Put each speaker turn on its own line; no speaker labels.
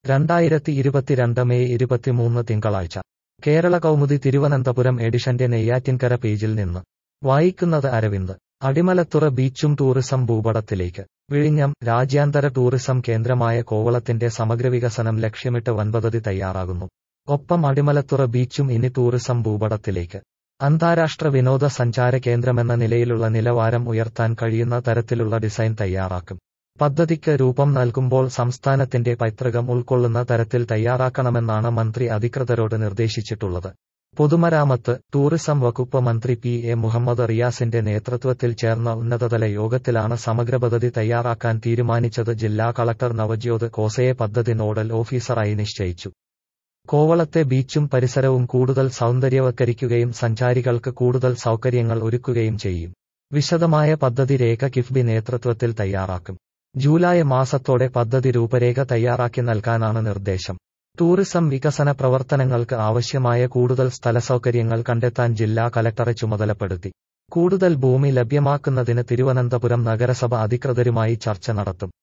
രണ്ടായിരത്തി ഇരുപത്തിരണ്ട് മെയ് ഇരുപത്തിമൂന്ന് തിങ്കളാഴ്ച കേരള കൗമുദി തിരുവനന്തപുരം എഡിഷന്റെ നെയ്യാറ്റിൻകര പേജിൽ നിന്ന് വായിക്കുന്നത് അരവിന്ദ് അടിമലത്തുറ ബീച്ചും ടൂറിസം ഭൂപടത്തിലേക്ക് വിഴിഞ്ഞം രാജ്യാന്തര ടൂറിസം കേന്ദ്രമായ കോവളത്തിന്റെ സമഗ്ര വികസനം ലക്ഷ്യമിട്ട് വൻപദ്ധതി തയ്യാറാകുന്നു ഒപ്പം അടിമലത്തുറ ബീച്ചും ഇനി ടൂറിസം ഭൂപടത്തിലേക്ക് അന്താരാഷ്ട്ര വിനോദസഞ്ചാര കേന്ദ്രമെന്ന നിലയിലുള്ള നിലവാരം ഉയർത്താൻ കഴിയുന്ന തരത്തിലുള്ള ഡിസൈൻ തയ്യാറാക്കും പദ്ധതിക്ക് രൂപം നൽകുമ്പോൾ സംസ്ഥാനത്തിന്റെ പൈതൃകം ഉൾക്കൊള്ളുന്ന തരത്തിൽ തയ്യാറാക്കണമെന്നാണ് മന്ത്രി അധികൃതരോട് നിർദ്ദേശിച്ചിട്ടുള്ളത് പൊതുമരാമത്ത് ടൂറിസം വകുപ്പ് മന്ത്രി പി എ മുഹമ്മദ് റിയാസിന്റെ നേതൃത്വത്തിൽ ചേർന്ന ഉന്നതതല യോഗത്തിലാണ് സമഗ്ര പദ്ധതി തയ്യാറാക്കാൻ തീരുമാനിച്ചത് ജില്ലാ കളക്ടർ നവജ്യോത് കോസയെ പദ്ധതി നോഡൽ ഓഫീസറായി നിശ്ചയിച്ചു കോവളത്തെ ബീച്ചും പരിസരവും കൂടുതൽ സൗന്ദര്യവൽക്കരിക്കുകയും സഞ്ചാരികൾക്ക് കൂടുതൽ സൗകര്യങ്ങൾ ഒരുക്കുകയും ചെയ്യും വിശദമായ പദ്ധതി രേഖ കിഫ്ബി നേതൃത്വത്തിൽ തയ്യാറാക്കും ജൂലൈ മാസത്തോടെ പദ്ധതി രൂപരേഖ തയ്യാറാക്കി നൽകാനാണ് നിർദ്ദേശം ടൂറിസം വികസന പ്രവർത്തനങ്ങൾക്ക് ആവശ്യമായ കൂടുതൽ സ്ഥലസൗകര്യങ്ങൾ കണ്ടെത്താൻ ജില്ലാ കലക്ടറെ ചുമതലപ്പെടുത്തി കൂടുതൽ ഭൂമി ലഭ്യമാക്കുന്നതിന് തിരുവനന്തപുരം നഗരസഭ അധികൃതരുമായി ചർച്ച നടത്തും